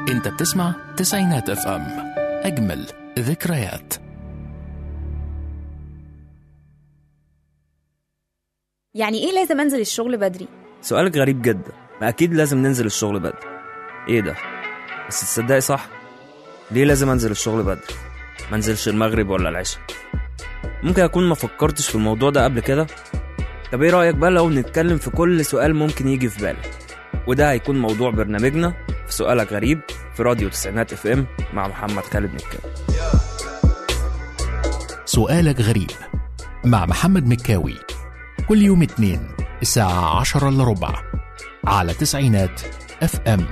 انت بتسمع تسعينات اف ام اجمل ذكريات يعني ايه لازم انزل الشغل بدري سؤالك غريب جدا ما اكيد لازم ننزل الشغل بدري ايه ده بس تصدقي صح ليه لازم انزل الشغل بدري ما انزلش المغرب ولا العشاء ممكن اكون ما فكرتش في الموضوع ده قبل كده طب ايه رايك بقى لو نتكلم في كل سؤال ممكن يجي في بالك وده هيكون موضوع برنامجنا في سؤالك غريب في راديو تسعينات اف ام مع محمد خالد مكاوي سؤالك غريب مع محمد مكاوي كل يوم اثنين الساعة عشرة إلا ربع على تسعينات اف ام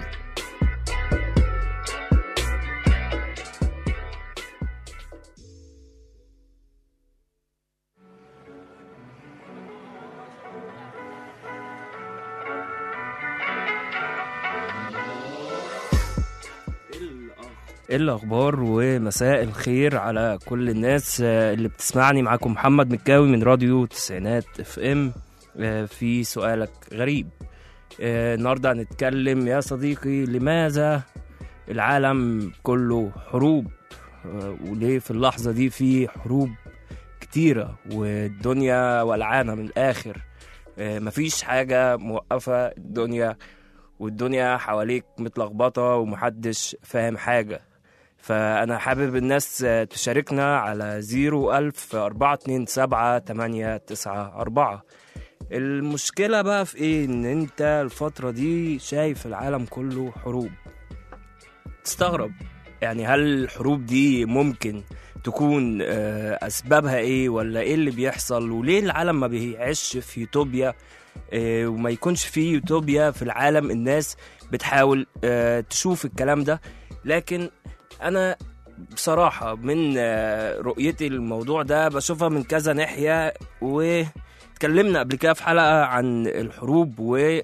ايه الاخبار ومساء الخير على كل الناس آه، اللي بتسمعني معاكم محمد مكاوي من راديو تسعينات اف ام آه، في سؤالك غريب آه، النهارده هنتكلم يا صديقي لماذا العالم كله حروب آه، وليه في اللحظه دي في حروب كتيره والدنيا ولعانه من الاخر آه، مفيش حاجه موقفه الدنيا والدنيا حواليك متلخبطه ومحدش فاهم حاجه فأنا حابب الناس آه، تشاركنا على زيرو ألف أربعة اتنين سبعة تمانية تسعة أربعة المشكلة بقى في إيه إن أنت الفترة دي شايف العالم كله حروب تستغرب يعني هل الحروب دي ممكن تكون آه، أسبابها إيه ولا إيه اللي بيحصل وليه العالم ما بيعيش في يوتوبيا آه، وما يكونش في يوتوبيا في العالم الناس بتحاول آه، تشوف الكلام ده لكن انا بصراحة من آه، رؤيتي للموضوع ده بشوفها من كذا ناحية واتكلمنا قبل كده في حلقة عن الحروب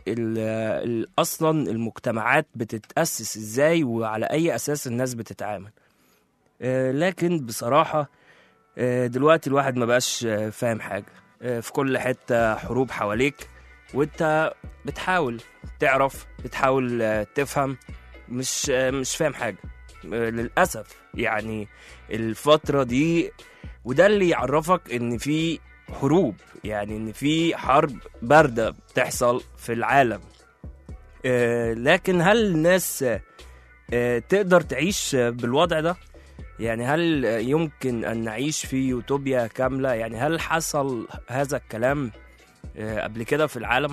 وأصلا المجتمعات بتتأسس ازاي وعلى أي أساس الناس بتتعامل آه، لكن بصراحة آه، دلوقتي الواحد ما بقاش آه، فاهم حاجة آه، في كل حتة حروب حواليك وانت بتحاول تعرف بتحاول آه، تفهم مش آه، مش فاهم حاجة آه، للأسف يعني الفترة دي وده اللي يعرفك إن في حروب يعني إن في حرب باردة بتحصل في العالم آه، لكن هل الناس آه، تقدر تعيش آه، بالوضع ده؟ يعني هل يمكن أن نعيش في يوتوبيا كاملة؟ يعني هل حصل هذا الكلام آه، قبل كده في العالم؟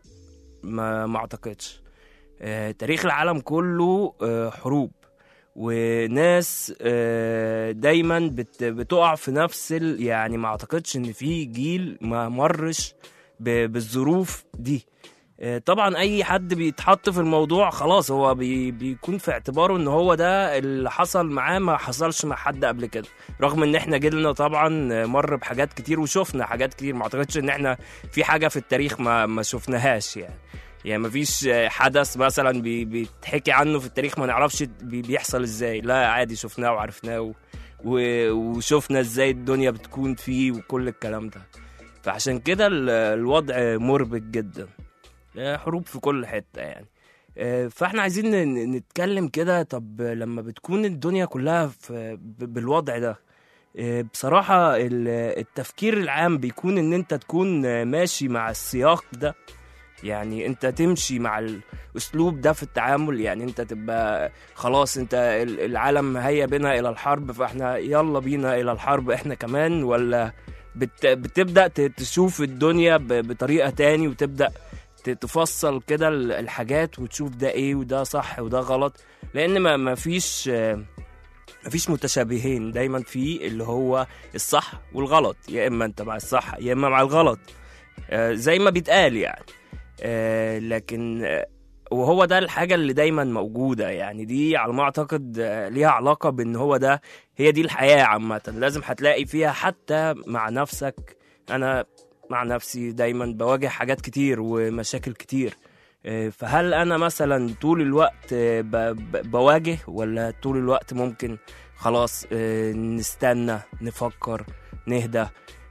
ما ما أعتقدش آه، تاريخ العالم كله آه، حروب وناس آه، دايما بت- بتقع في نفس ال يعني ما اعتقدش ان في جيل ما مرش ب- بالظروف دي آه، طبعا اي حد بيتحط في الموضوع خلاص هو بي بيكون في اعتباره ان هو ده اللي حصل معاه ما حصلش مع حد قبل كده رغم ان احنا جيلنا طبعا آه، مر بحاجات كتير وشفنا حاجات كتير ما اعتقدش ان احنا في حاجه في التاريخ ما ما شفناهاش يعني يعني مفيش حدث مثلا بي- بيتحكي عنه في التاريخ ما نعرفش بي- بيحصل ازاي لا عادي شفناه وعرفناه و- و- وشفنا ازاي الدنيا بتكون فيه وكل الكلام ده فعشان كده ال- الوضع مربك جدا آه، حروب في كل حتة يعني آه، فاحنا عايزين ن- نتكلم كده طب لما بتكون الدنيا كلها في ب- بالوضع ده آه، بصراحة ال- التفكير العام بيكون ان انت تكون آه، ماشي مع السياق ده يعني انت تمشي مع الاسلوب ده في التعامل يعني انت تبقى خلاص انت ال- العالم هيا بنا الى الحرب فاحنا يلا بينا الى الحرب احنا كمان ولا بت بتبدا ت- تشوف الدنيا ب- بطريقه تاني وتبدا ت- تفصل كده ال- الحاجات وتشوف ده ايه وده صح وده غلط لان ما ما فيش ما فيش متشابهين دايما في اللي هو الصح والغلط يا اما انت مع الصح يا اما مع الغلط آه، زي ما بيتقال يعني آه، لكن آه، وهو ده الحاجة اللي دايما موجودة يعني دي على ما أعتقد آه، ليها علاقة بأن هو ده هي دي الحياة عامة لازم هتلاقي فيها حتى مع نفسك أنا مع نفسي دايما بواجه حاجات كتير ومشاكل كتير آه، فهل أنا مثلا طول الوقت آه، ب- ب- بواجه ولا طول الوقت ممكن خلاص آه، نستنى نفكر نهدى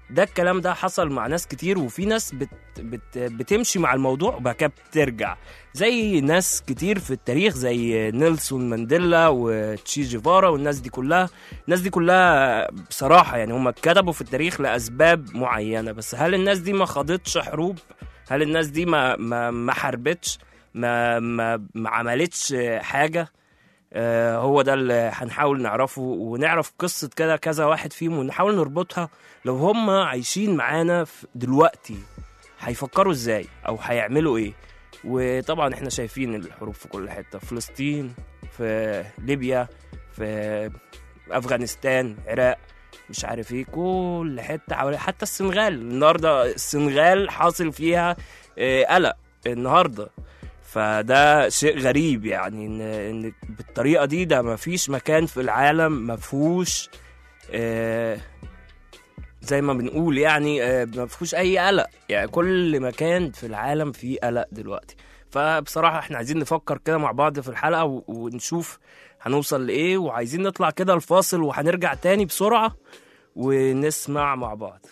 ده الكلام ده حصل مع ناس كتير وفي ناس بت بت بتمشي مع الموضوع وبعد كده بترجع زي ناس كتير في التاريخ زي نيلسون مانديلا وتشي جيفارا والناس دي كلها الناس دي كلها بصراحة يعني هم كتبوا في التاريخ لأسباب معينة بس هل الناس دي ما خاضتش حروب هل الناس دي ما ما ما حاربتش ما ما ما عملتش حاجة آه، هو ده اللي هنحاول نعرفه ونعرف قصة كده كذا واحد فيهم ونحاول نربطها لو هم عايشين معانا في- دلوقتي هيفكروا ازاي او هيعملوا ايه وطبعا احنا شايفين الحروب في كل حتة في فلسطين في ليبيا في افغانستان عراق مش عارف ايه كل حتة حوالي حتى السنغال النهارده السنغال حاصل فيها آه، قلق النهارده فده شيء غريب يعني ان ان بالطريقه دي ده ما فيش مكان في العالم ما فيهوش آه، زي ما بنقول يعني آه، ما فيهوش اي قلق يعني كل مكان في العالم فيه قلق دلوقتي فبصراحه احنا عايزين نفكر كده مع بعض في الحلقه و- ونشوف هنوصل لايه وعايزين نطلع كده الفاصل وهنرجع تاني بسرعه ونسمع مع بعض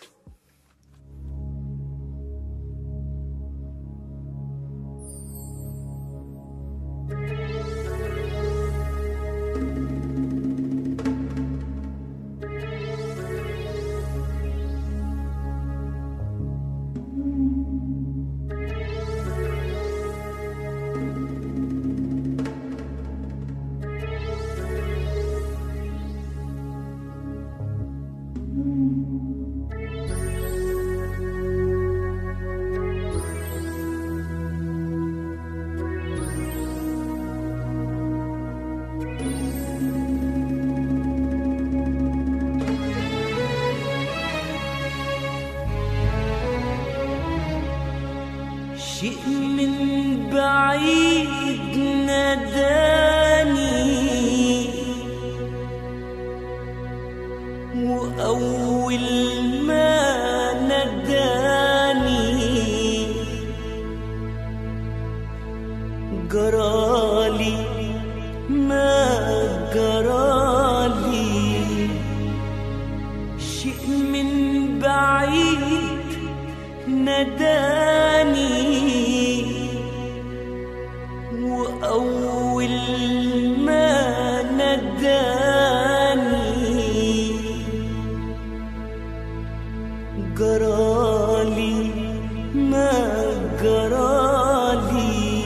شيء من بعيد ناداني وأول ما ناداني جرالي ما جرالي شيء من بعيد ناداني وأول ما ناداني جرالي ما جرالي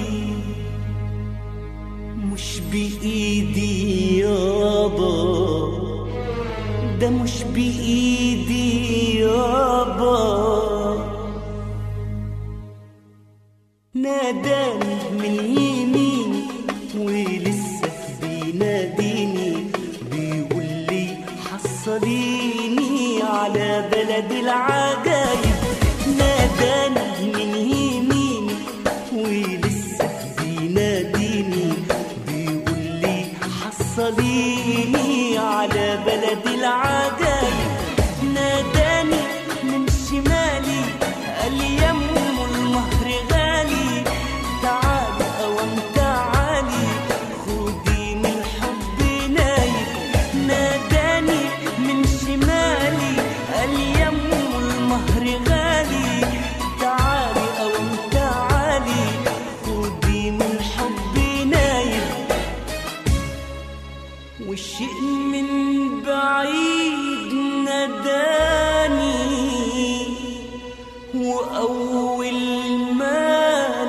مش بإيدي يابا ده مش بإيدي يابا ناداني من يمين ولسه بيناديني بيقول لي حصليني على بلد العجايب ناداني من يمين ولسه بيناديني بيقول لي حصليني على بلد العجايب ناداني من شمالي قال لي يم المهر غالي تعالي اوام تعالي خدي من الحب نايم ناداني من شمالي قال لي يم المهر غالي تعالي اوام تعالي خدي من الحب نايم والشيء من بعيد ناداني وأول ما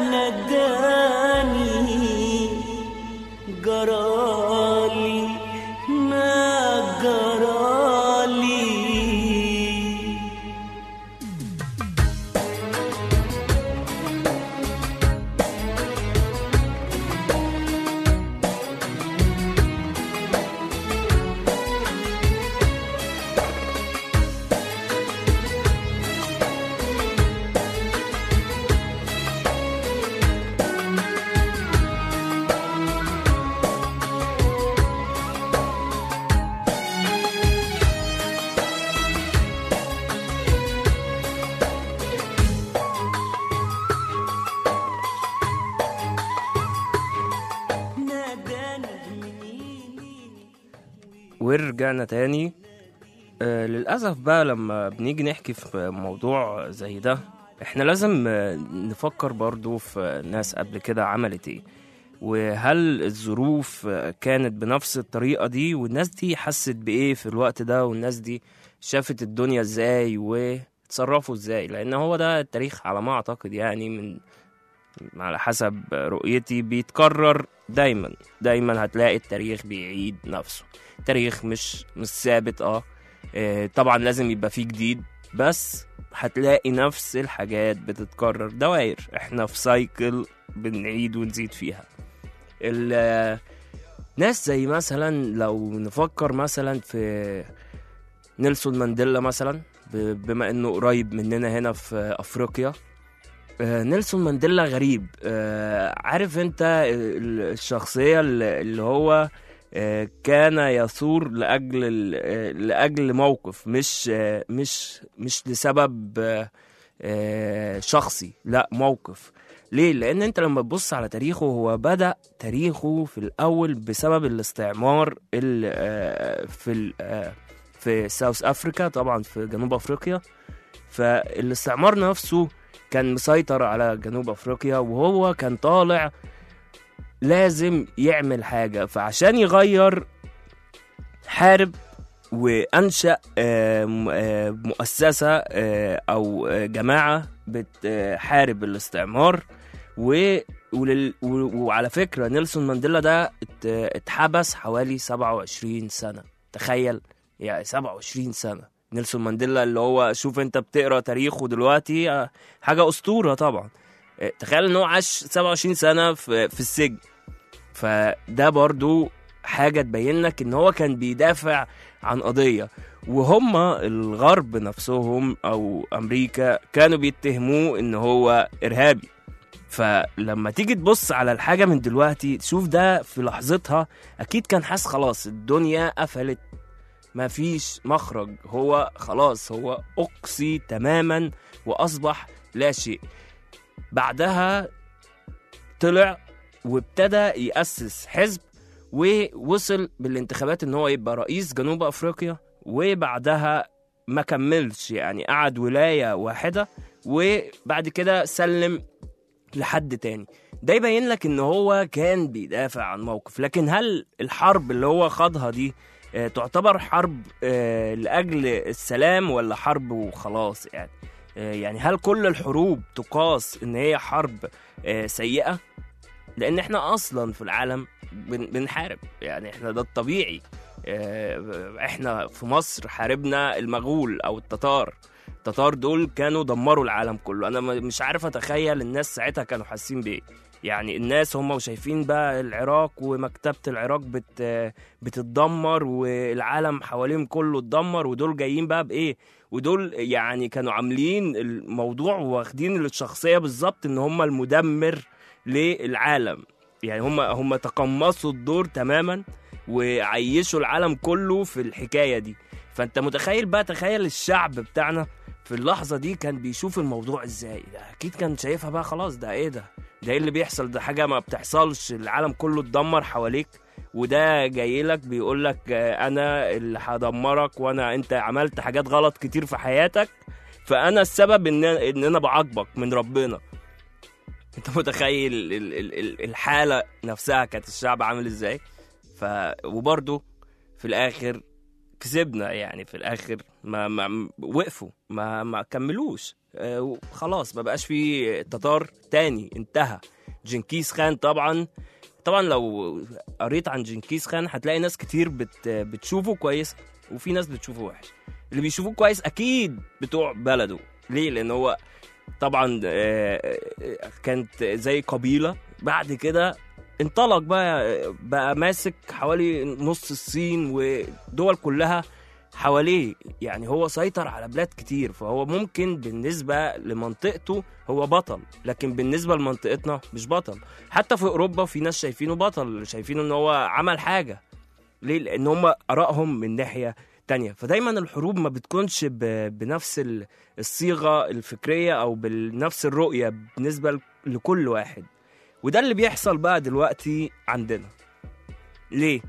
ناداني جرالي ما جرالي ناداني من يميني ورجعنا تاني آه، للأسف بقى لما بنيجي نحكي في موضوع زي ده احنا لازم آه، نفكر برضو في ناس قبل كده عملت ايه وهل الظروف آه، كانت بنفس الطريقة دي والناس دي حست بإيه في الوقت ده والناس دي شافت الدنيا ازاي وتصرفوا ازاي لأن هو ده التاريخ على ما أعتقد يعني من على حسب رؤيتي بيتكرر دايما دايما هتلاقي التاريخ بيعيد نفسه التاريخ مش مش ثابت اه آه، طبعا لازم يبقى فيه جديد بس هتلاقي نفس الحاجات بتتكرر دوائر احنا في سايكل بنعيد ونزيد فيها ال- ناس زي مثلا لو نفكر مثلا في نيلسون مانديلا مثلا ب- بما انه قريب مننا هنا في افريقيا آه، نيلسون مانديلا غريب آه، عارف انت ال- الشخصية اللي اللي هو آه، كان يثور لاجل ال- آه، لاجل موقف مش آه، مش مش لسبب آه، آه، شخصي لا موقف ليه لان انت لما تبص على تاريخه هو بدا تاريخه في الاول بسبب الاستعمار ال- آه، في ال- آه، في ساوث افريكا طبعا في جنوب افريقيا فالاستعمار نفسه كان مسيطر على جنوب افريقيا وهو كان طالع لازم يعمل حاجة فعشان يغير حارب وأنشأ آه، م- آه، مؤسسة آه، أو آه، جماعة بتحارب الاستعمار و ولل... و- وعلى فكرة نيلسون مانديلا ده ات- اتحبس حوالي 27 سنة تخيل يعني 27 سنة نيلسون مانديلا اللي هو شوف انت بتقرا تاريخه دلوقتي آه، حاجة أسطورة طبعا آه، تخيل ان هو عاش 27 سنة في, في السجن فده برضو حاجة تبين لك ان هو كان بيدافع عن قضية وهم الغرب نفسهم او امريكا كانوا بيتهموه ان هو ارهابي فلما تيجي تبص على الحاجة من دلوقتي تشوف ده في لحظتها اكيد كان حاسس خلاص الدنيا قفلت مفيش مخرج هو خلاص هو اقصي تماما واصبح لا شيء بعدها طلع وابتدى يأسس حزب ووصل بالانتخابات ان هو يبقى رئيس جنوب افريقيا وبعدها ما كملش يعني قعد ولاية واحدة وبعد كده سلم لحد تاني ده يبين لك ان هو كان بيدافع عن موقف لكن هل الحرب اللي هو خاضها دي آه، تعتبر حرب آه، لاجل السلام ولا حرب وخلاص يعني آه، يعني هل كل الحروب تقاس ان هي حرب آه، سيئه لان احنا اصلا في العالم بن- بنحارب يعني احنا ده الطبيعي آه، احنا في مصر حاربنا المغول او التتار التتار دول كانوا دمروا العالم كله انا م- مش عارف اتخيل الناس ساعتها كانوا حاسين بايه يعني الناس هم وشايفين بقى العراق ومكتبة العراق بت بتتدمر والعالم حواليهم كله اتدمر ودول جايين بقى بايه ودول يعني كانوا عاملين الموضوع واخدين الشخصية بالظبط ان هم المدمر للعالم يعني هم هم تقمصوا الدور تماما وعيشوا العالم كله في الحكايه دي فانت متخيل بقى تخيل الشعب بتاعنا في اللحظه دي كان بيشوف الموضوع ازاي ده اكيد كان شايفها بقى خلاص ده ايه ده ده ايه اللي بيحصل ده حاجه ما بتحصلش العالم كله اتدمر حواليك وده جاي لك بيقول لك آه، انا اللي هدمرك وانا انت عملت حاجات غلط كتير في حياتك فانا السبب ان ان انا بعاقبك من ربنا انت متخيل ال- ال- ال- الحاله نفسها كانت الشعب عامل ازاي ف وبرضه في الاخر كسبنا يعني في الاخر ما, ما وقفوا ما ما كملوش آه، خلاص ما بقاش في تتار تاني انتهى جنكيز خان طبعا طبعا لو قريت عن جنكيز خان هتلاقي ناس كتير بت بتشوفه كويس وفي ناس بتشوفه وحش اللي بيشوفوه كويس اكيد بتوع بلده ليه لان هو طبعا آه، آه، كانت زي قبيله بعد كده انطلق بقى بقى ماسك حوالي نص الصين ودول كلها حواليه يعني هو سيطر على بلاد كتير فهو ممكن بالنسبة لمنطقته هو بطل لكن بالنسبة لمنطقتنا مش بطل حتى في أوروبا في ناس شايفينه بطل شايفينه إن هو عمل حاجة ليه؟ لأن هم آرائهم من ناحية تانية فدايما الحروب ما بتكونش ب- بنفس ال- الصيغة الفكرية أو بنفس الرؤية بالنسبة ل- لكل واحد وده اللي بيحصل بقى دلوقتي عندنا ليه؟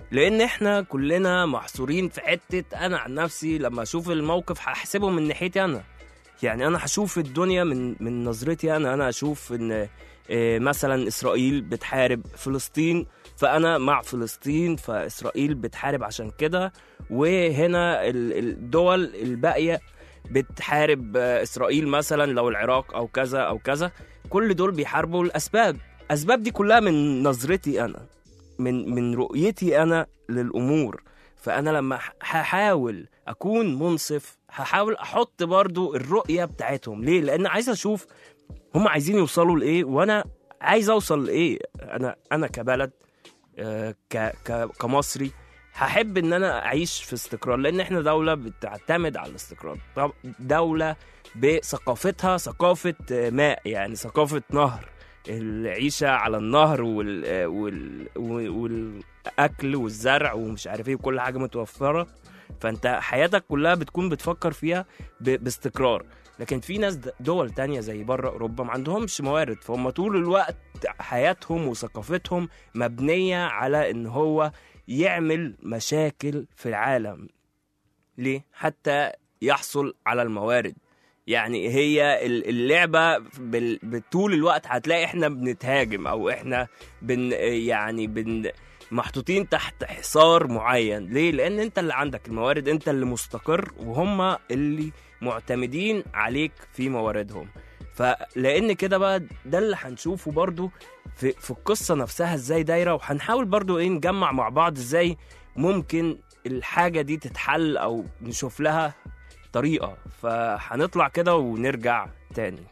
لان احنا كلنا محصورين في حته انا عن نفسي لما اشوف الموقف هحسبه من ناحيتي انا يعني انا هشوف الدنيا من من نظرتي انا انا اشوف ان آه، مثلا اسرائيل بتحارب فلسطين فانا مع فلسطين فاسرائيل بتحارب عشان كده وهنا ال- الدول الباقيه بتحارب آه، اسرائيل مثلا لو العراق او كذا او كذا كل دول بيحاربوا الاسباب الاسباب دي كلها من نظرتي انا من من رؤيتي انا للامور فانا لما ح- هحاول اكون منصف هحاول احط برضو الرؤيه بتاعتهم ليه لان عايز اشوف هم عايزين يوصلوا لايه وانا عايز اوصل لايه انا انا كبلد آه، ك ك كمصري هحب ان انا اعيش في استقرار لان احنا دوله بتعتمد على الاستقرار طب دوله بثقافتها ثقافه آه، ماء يعني ثقافه نهر العيشه على النهر وال آه، وال والاكل والزرع ومش عارف ايه وكل حاجه متوفره فانت حياتك كلها بتكون بتفكر فيها ب- باستقرار لكن في ناس د- دول تانية زي بره اوروبا ما عندهمش موارد فهم طول الوقت حياتهم وثقافتهم مبنيه على ان هو يعمل مشاكل في العالم ليه حتى يحصل على الموارد يعني هي ال- اللعبه بال- بطول الوقت هتلاقي احنا بنتهاجم او احنا بن يعني بن محطوطين تحت حصار معين ليه لان انت اللي عندك الموارد انت اللي مستقر وهم اللي معتمدين عليك في مواردهم فلان كده بقى ده اللي هنشوفه برضو في, في القصه نفسها ازاي دايره وهنحاول برضو ايه نجمع مع بعض ازاي ممكن الحاجه دي تتحل او نشوف لها طريقه فهنطلع كده ونرجع تاني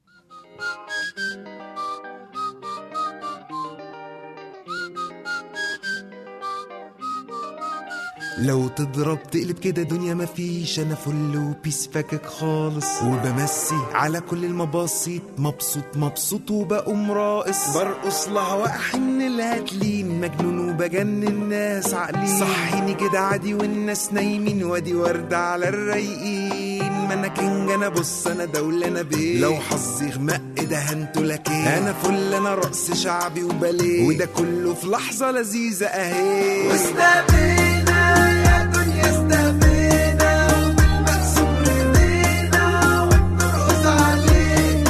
لو تضرب تقلب كده دنيا مفيش انا فل وبيس فاكك خالص وبمسي على كل المباسيط مبسوط مبسوط وبقوم راقص برقص لها واحن الهاتلين مجنون وبجنن الناس عاقلين صحيني كده عادي والناس نايمين وادي ورد على الرايقين ما انا كينج انا بص انا دولة انا بيه لو حظي غمق ده هنتو لك ايه انا فل انا رقص شعبي وباليه وده كله في لحظة لذيذة اهي واستبينا يا دنيا استبينا وبالمقسوم رضينا وبنرقص عليه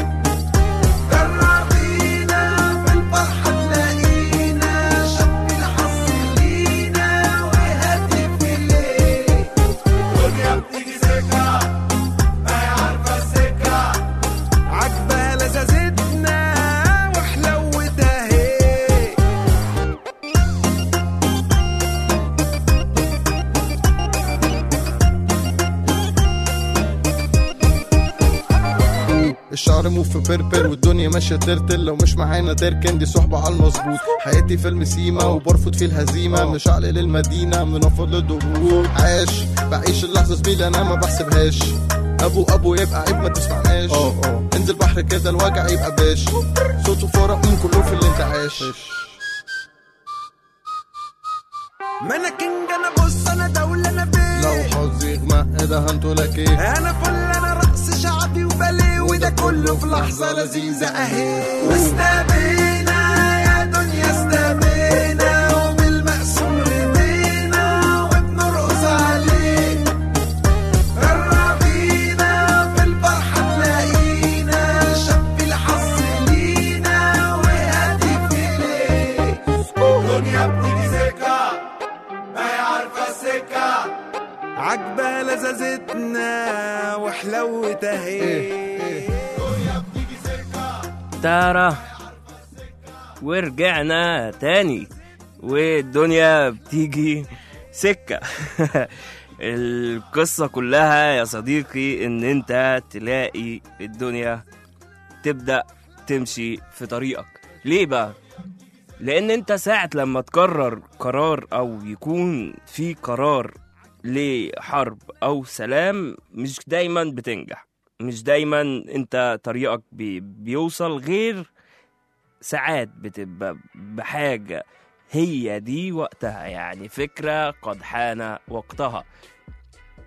جربينا بالفرحة تلاقينا شق الحظ لينا وهدي في الليل دنيا بتيجي سكة ما هي عارفة السكة عجبها لذاذتنا وحلوتها هي الشعر مو في بربر والدنيا ماشيه ترتل لو مش معانا تركن دي صحبه على المظبوط حياتي فيلم سيما وبرفض فيه الهزيمه مش عقل للمدينه منفض للضغوط عاش بعيش اللحظه زميلي انا ما بحسبهاش ابو ابو يبقى عيب ما تسمعناش انزل بحر كده الوجع يبقى باش صوته فرق من كله في اللي انت عاش ما انا كينج انا بص انا دولة انا بيه لو حظي غمق ده هنتو لك ايه انا فل انا رقص شعبي وباليه وده كله في لحظه لذيذه اهي واستبينا يا دنيا استبينا وبالمقسوم رضينا وبنرقص عليه قربينا في الفرحه تلاقينا شق الحظ لينا وهدي في ليه دنيا بتيجي سكه ما هي عارفه السكه عجبها لذاذتنا وحلوتها هي تارا ورجعنا تاني والدنيا بتيجي سكة القصة كلها يا صديقي ان انت تلاقي الدنيا تبدأ تمشي في طريقك ليه بقى؟ لان انت ساعة لما تقرر قرار او يكون في قرار لحرب او سلام مش دايما بتنجح مش دايما انت طريقك بي بيوصل غير ساعات بتبقى بحاجة هي دي وقتها يعني فكرة قد حان وقتها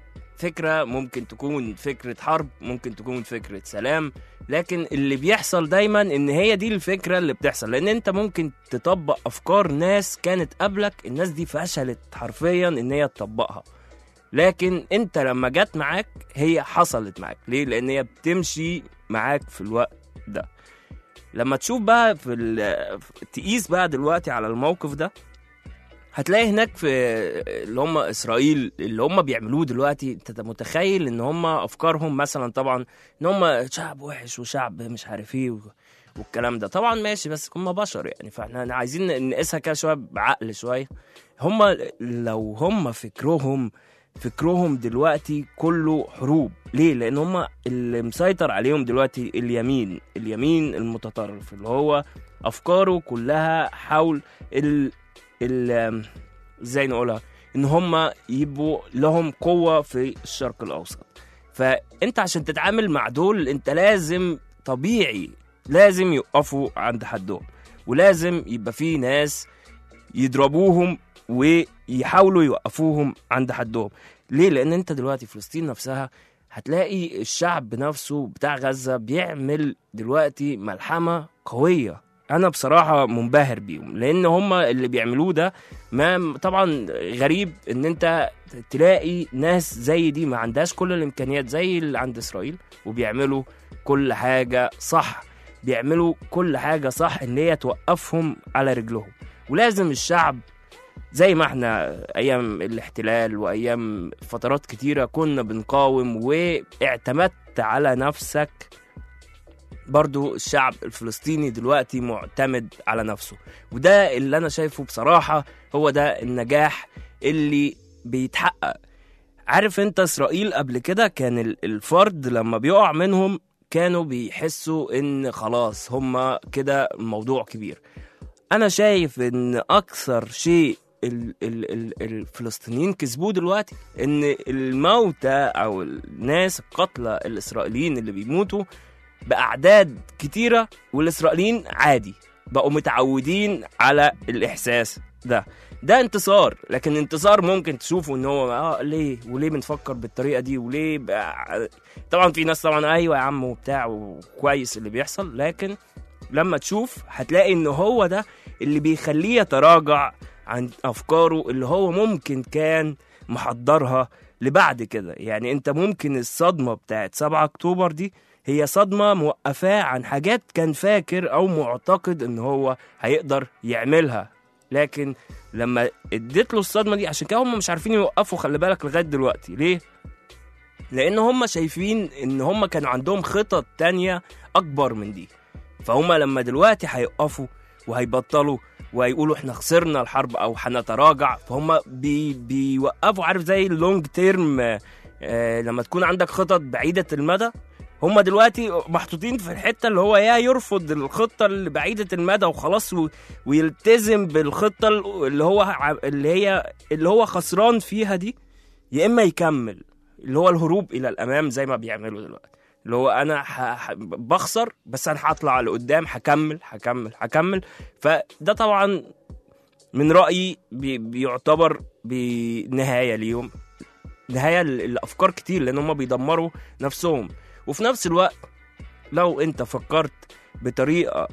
فكرة ممكن تكون فكرة حرب ممكن تكون فكرة سلام لكن اللي بيحصل دايما ان هي دي الفكرة اللي بتحصل لان انت ممكن تطبق افكار ناس كانت قبلك الناس دي فشلت حرفيا ان هي تطبقها لكن انت لما جت معاك هي حصلت معاك ليه لان هي بتمشي معاك في الوقت ده لما تشوف بقى في ال- تقيس بقى دلوقتي على الموقف ده هتلاقي هناك في اللي هم اسرائيل اللي هم بيعملوه دلوقتي انت متخيل ان هم افكارهم مثلا طبعا ان هم شعب وحش وشعب مش عارف ايه و- والكلام ده طبعا ماشي بس هم بشر يعني فاحنا عايزين نقيسها كده شويه بعقل شويه هم لو هم فكرهم فكرهم دلوقتي كله حروب ليه لان هم اللي مسيطر عليهم دلوقتي اليمين اليمين المتطرف اللي هو افكاره كلها حول ال ال ازاي نقولها ان هم يبقوا لهم قوه في الشرق الاوسط فانت عشان تتعامل مع دول انت لازم طبيعي لازم يقفوا عند حدهم ولازم يبقى في ناس يضربوهم ويحاولوا يوقفوهم عند حدهم ليه لان انت دلوقتي فلسطين نفسها هتلاقي الشعب نفسه بتاع غزة بيعمل دلوقتي ملحمة قوية أنا بصراحة منبهر بيهم لأن هما اللي بيعملوه ده ما طبعا غريب إن أنت تلاقي ناس زي دي ما عندهاش كل الإمكانيات زي اللي عند إسرائيل وبيعملوا كل حاجة صح بيعملوا كل حاجة صح إن هي توقفهم على رجلهم ولازم الشعب زي ما احنا ايام الاحتلال وايام فترات كتيره كنا بنقاوم واعتمدت على نفسك برضو الشعب الفلسطيني دلوقتي معتمد على نفسه وده اللي انا شايفه بصراحه هو ده النجاح اللي بيتحقق عارف انت اسرائيل قبل كده كان ال- الفرد لما بيقع منهم كانوا بيحسوا ان خلاص هما كده الموضوع كبير انا شايف ان اكثر شيء ال- ال- ال- الفلسطينيين كسبوه دلوقتي ان الموتى او الناس القتلى الاسرائيليين اللي بيموتوا باعداد كتيره والاسرائيليين عادي بقوا متعودين على الاحساس ده ده انتصار لكن انتصار ممكن تشوفه ان هو اه ليه وليه بنفكر بالطريقه دي وليه بقى طبعا في ناس طبعا ايوه يا عم وبتاع وكويس اللي بيحصل لكن لما تشوف هتلاقي ان هو ده اللي بيخليه يتراجع عن افكاره اللي هو ممكن كان محضرها لبعد كده يعني انت ممكن الصدمه بتاعت 7 اكتوبر دي هي صدمه موقفاه عن حاجات كان فاكر او معتقد ان هو هيقدر يعملها لكن لما اديت له الصدمه دي عشان كده هم مش عارفين يوقفوا خلي بالك لغايه دلوقتي ليه لان هم شايفين ان هم كانوا عندهم خطط تانية اكبر من دي فهم لما دلوقتي هيقفوا وهيبطلوا وهيقولوا احنا خسرنا الحرب او هنتراجع فهم بي بيوقفوا عارف زي اللونج تيرم آه لما تكون عندك خطط بعيدة المدى هم دلوقتي محطوطين في الحته اللي هو يا يرفض الخطه اللي بعيده المدى وخلاص و... ويلتزم بالخطه اللي هو ع- اللي هي اللي هو خسران فيها دي يا اما يكمل اللي هو الهروب الى الامام زي ما بيعملوا دلوقتي اللي هو انا ح... ح... بخسر بس انا هطلع لقدام هكمل هكمل هكمل فده طبعا من رايي بي... بيعتبر بنهايه ليهم نهايه ل- لافكار كتير لان هم بيدمروا نفسهم وفي نفس الوقت لو انت فكرت بطريقه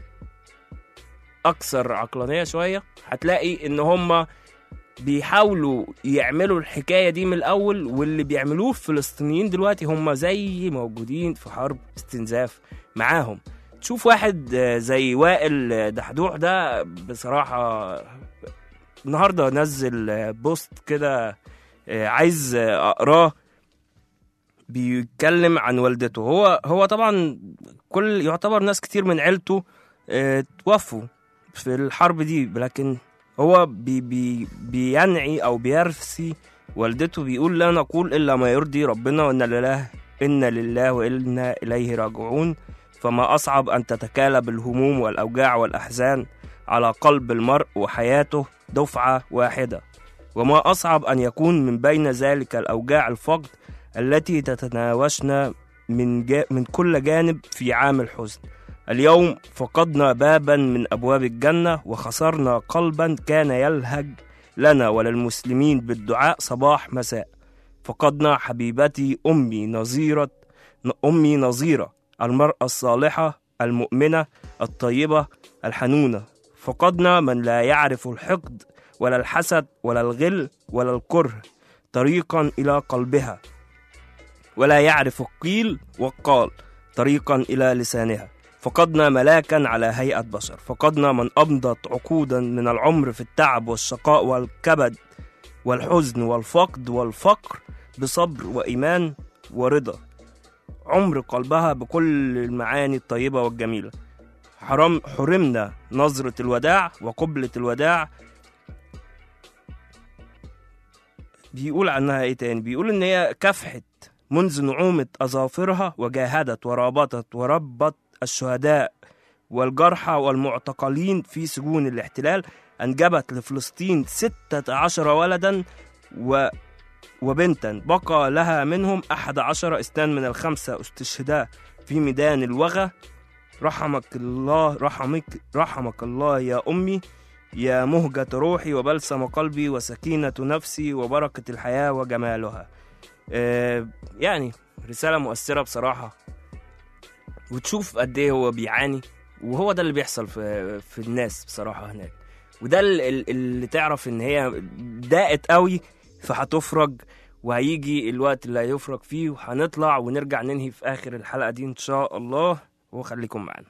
اكثر عقلانيه شويه هتلاقي ان هم بيحاولوا يعملوا الحكايه دي من الاول واللي بيعملوه الفلسطينيين دلوقتي هم زي موجودين في حرب استنزاف معاهم تشوف واحد آه، زي وائل آه، دحدوح ده بصراحه النهارده نزل آه، بوست كده آه، عايز آه، اقراه بيتكلم عن والدته هو هو طبعا كل يعتبر ناس كتير من عيلته آه، توفوا في الحرب دي لكن هو بي بي بينعي او بيرثي والدته بيقول لا نقول الا ما يرضي ربنا وان لله ان لله وانا اليه راجعون فما اصعب ان تتكالب الهموم والاوجاع والاحزان على قلب المرء وحياته دفعه واحده وما اصعب ان يكون من بين ذلك الاوجاع الفقد التي تتناوشنا من جا من كل جانب في عام الحزن اليوم فقدنا بابا من ابواب الجنه وخسرنا قلبا كان يلهج لنا وللمسلمين بالدعاء صباح مساء فقدنا حبيبتي أمي نظيرة أمي نظيرة المرأة الصالحة المؤمنة الطيبة الحنونة فقدنا من لا يعرف الحقد ولا الحسد ولا الغل ولا الكره طريقا إلى قلبها ولا يعرف القيل والقال طريقا إلى لسانها فقدنا ملاكا على هيئة بشر فقدنا من أمضت عقودا من العمر في التعب والشقاء والكبد والحزن والفقد والفقر بصبر وإيمان ورضا عمر قلبها بكل المعاني الطيبة والجميلة حرم حرمنا نظرة الوداع وقبلة الوداع بيقول عنها ايه تاني بيقول ان هي كفحت منذ نعومة أظافرها وجاهدت ورابطت وربت الشهداء والجرحى والمعتقلين في سجون الاحتلال أنجبت لفلسطين ستة عشر ولدا و وبنتا بقى لها منهم أحد عشر اثنان من الخمسة استشهدا في ميدان الوغى رحمك الله رحمك رحمك الله يا أمي يا مهجة روحي وبلسم قلبي وسكينة نفسي وبركة الحياة وجمالها آه، يعني رسالة مؤثرة بصراحة وتشوف قد ايه هو بيعاني وهو ده اللي بيحصل في في الناس بصراحة هناك وده ال- ال- اللي تعرف ان هي ضاقت قوي فهتفرج وهيجي الوقت اللي هيفرج فيه وهنطلع ونرجع ننهي في اخر الحلقة دي ان شاء الله وخليكم معانا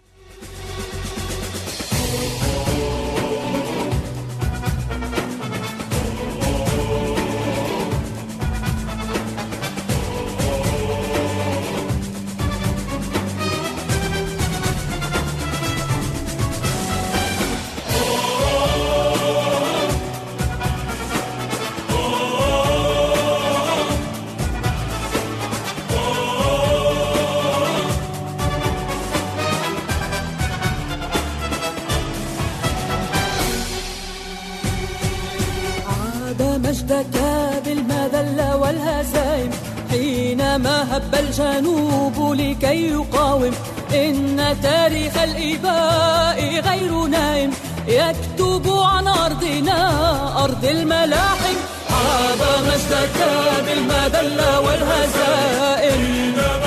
عاد مجدك بالمذلة والهزائم حينما هب الجنوب لكي يقاوم إن تاريخ الإباء غير نائم يكتب عن أرضنا أرض الملاحم عاد مجدك بالمذلة والهزائم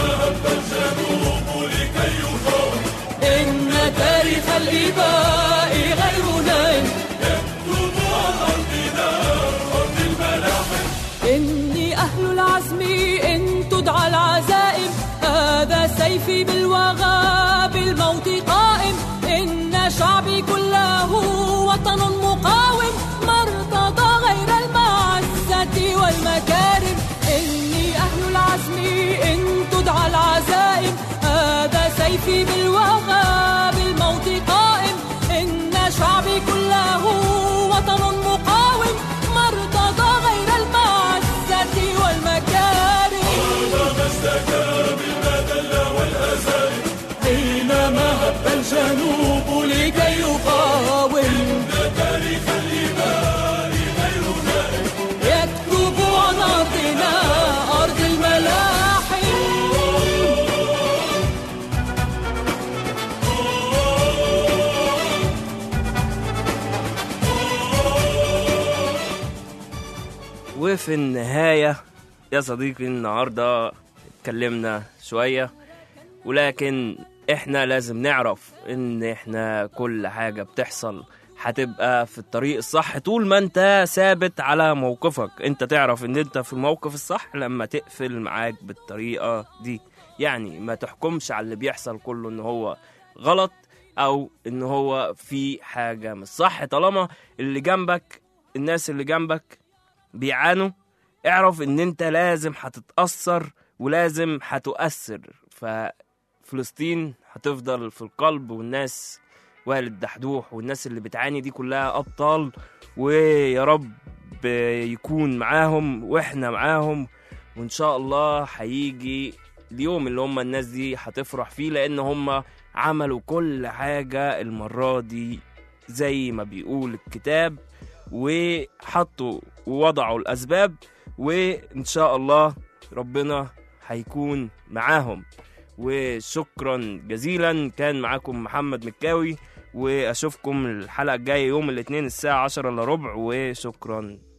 إن تاريخ الإباء غير نائم إني أهل العزم إن تدعى العزائم هذا سيفي بالوغى بالموت قائم إن شعبي كله وطن مقاوم ما ارتضى غير المعزة والمكارم إني أهل العزم إن تدعى العزائم هذا سيفي بالوغى بالموت قائم إن شعبي كله وطن مقاوم ما ارتضى غير المعزة والمكارم حينما هب الجنوب لكي يقاوم يكتب عن أرضنا أرض الملاحم وفي النهاية يا صديقي النهاردة اتكلمنا شوية ولكن احنا لازم نعرف ان احنا كل حاجة بتحصل هتبقى في الطريق الصح طول ما انت ثابت على موقفك انت تعرف ان انت في الموقف الصح لما تقفل معاك بالطريقة دي يعني ما تحكمش على اللي بيحصل كله ان هو غلط او ان هو في حاجة مش صح طالما اللي جنبك الناس اللي جنبك بيعانوا اعرف ان انت لازم هتتأثر ولازم هتؤثر ففلسطين هتفضل في القلب والناس وائل الدحدوح والناس اللي بتعاني دي كلها أبطال ويا رب يكون معاهم واحنا معاهم وان شاء الله هيجي اليوم اللي هم الناس دي هتفرح فيه لان هم عملوا كل حاجة المرة دي زي ما بيقول الكتاب وحطوا ووضعوا الأسباب وإن شاء الله ربنا هيكون معاهم وشكرا جزيلا كان معاكم محمد مكاوي وأشوفكم الحلقة الجاية يوم الاثنين الساعة عشرة إلا ربع وشكرا